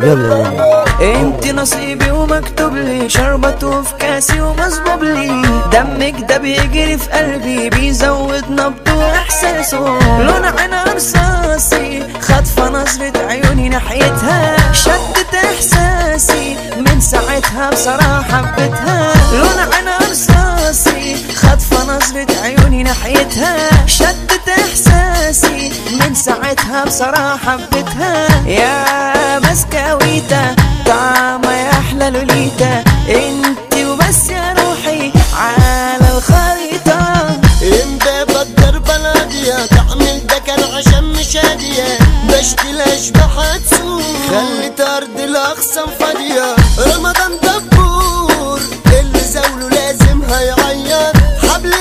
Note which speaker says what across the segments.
Speaker 1: يلا يلا
Speaker 2: انت نصيبي ومكتوب لي شربته في كاسي ومصبوب لي دمك ده بيجري في قلبي بيزود نبضه واحساسه لون عين رصاصي خاطفه نظرة عيوني ناحيتها شدت احساسي من ساعتها بصراحة حبيتها لون عين رصاصي خاطفه نظرة عيوني ناحيتها شدت احساسي من ساعتها بصراحة حبيتها يا بسكويتة طعمة يا احلى لوليتا انت وبس يا روحي على الخريطة
Speaker 3: امبابة الضربة الهادية تعمل ده كان عشان مش هادية بشتي الاشباح هتسوق خلت ارض الاقسام فاضية رمضان دبور اللي زاوله لازم هيعيط حبل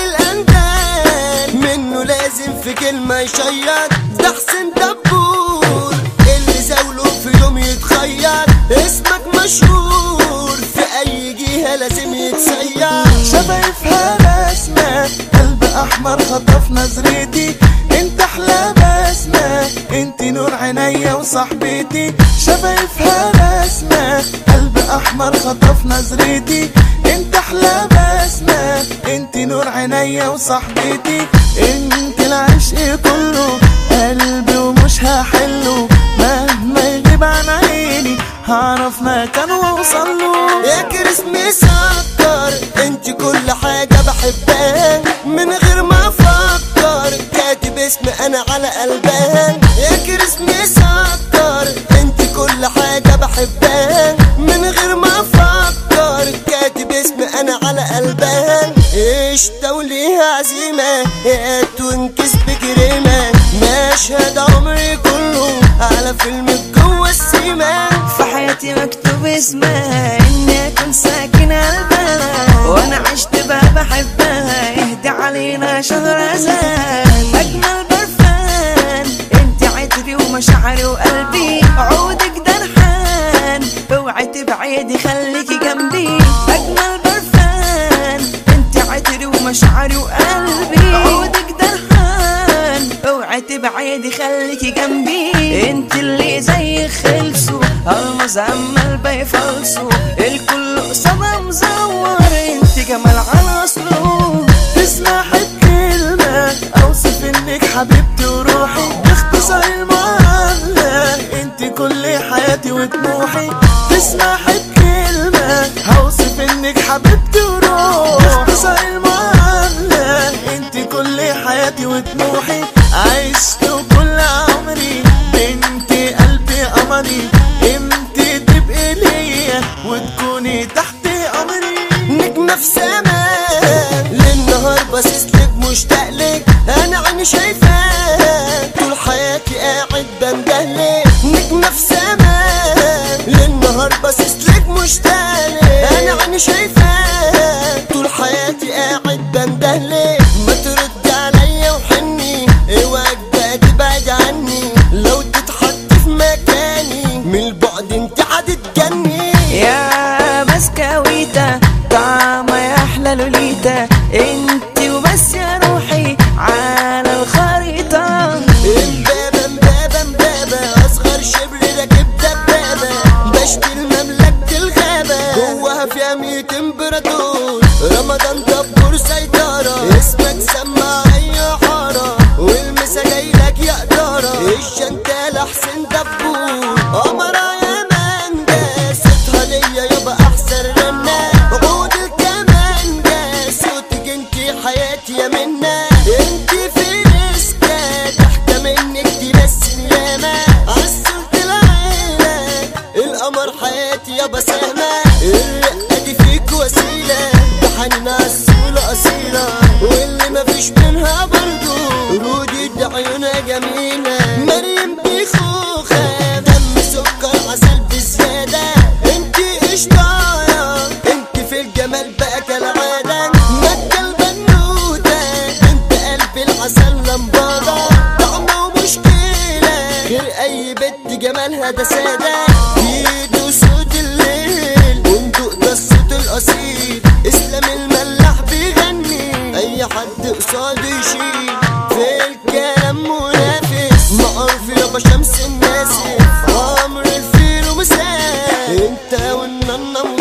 Speaker 3: الاندال منه لازم في كلمة يشيط ده حسين دبور اللي زاوله في يوم يتخيط اسمك مشهور في اي جهة لازم يتسير
Speaker 4: شفايفها رسمة قلب احمر خطف نظرتي انت احلى بسمة انت نور عينيا وصاحبتي شفايفها رسمة قلب احمر خطف نظرتي انت احلى بسمة انت نور عينيا وصاحبتي انت العشق كله قلبي ومش هحله مهما يغيب عن عيني هعرف مكانه واوصل له
Speaker 3: يا كريسمس سكر انت كل حاجة بحبها من غير ما افكر كاتب اسمي انا على قلبها يا كريسمس سكر انت كل حاجة بحبها من غير ما افكر كاتب اسمي انا على قلبها ايش توليها عزيمة يا تنكس بجريمة مشهد عمري كله على فيلم جوه السيما
Speaker 2: في حياتي مكتوب اسمها اني اكون ساكن قلبها وانا عشت بقى بحبها اهدي علينا شهر زان اجمل برفان انت عطري ومشاعري وقلبي عودك درحان اوعي تبعدي خليكي جنبي اجمل برفان انت عطري ومشاعري وقلبي عودك درحان اوعي تبعدي خليكي جنبي انت اللي زي خلصوا المز عمال بيفلسوا الكل قصادها مزور انت جمال على اصله
Speaker 4: تسمح بكلمة أوصف إنك حبيبتي وروحي باختصار المعاملة أنت كل حياتي وطموحي تسمح بكلمة هوصف إنك حبيبتي وروحي باختصار المعاملة أنت كل حياتي وطموحي عشت وكل عمري بنتي قلبي قمري امتى تبقي ليا وتكوني تحت أمري
Speaker 3: نجمة في سماء للنهار باصص لك مشتاق لك انا عيني شايفاك طول حياتي قاعد بندهلك نجمة في سماء للنهار باصص لك مشتاق لك انا عيني شايفاك طول حياتي قاعد بندهلك ما ترد عليا وحني اوعك بقى تبعد عني لو تتحط في مكاني من البعد انت هتتجني
Speaker 2: يا بسكويتة طعمة يا احلى لوليتا انت وبس يا روحي على الخريطة
Speaker 3: امبابة امبابة امبابة اصغر شبر راكب دبابة بشتي المملكة الغابة جواها فيها مية امبراطور رمضان دبور سيطرة اسمك سمع اي حارة والمسا جايلك يا قدارة الشنتال حسين دبور قمرة يا مانجا صوتها ليا يابا احسن رنة عود الكمانجا صوتك انتي حياتي يا منا انتي في ريسكا ضحكة منك تمثل ياما عالصوت العيلة القمر حياتي يا بسامة الرقة دي فيك وسيلة بحنين عالسولة أصيلة واللي مفيش منها برضو رودي دي عيونها جميلة مريم بيخوخة دم سكر عسل بزيادة انتي قشطاية انتي في الجمال بقى كالعادة مكة البنوتة انت قلب العسل لمبادة طعمه مشكلة غير اي بنت جمالها ده سادة ايده صوت الليل وندوق ده الصوت الاصيل اسلام الملاح بيغني اي حد قصاده يشيل في الكلام منافس معروف يابا شمس الناس عمر الفيل ومسافر انت والنانا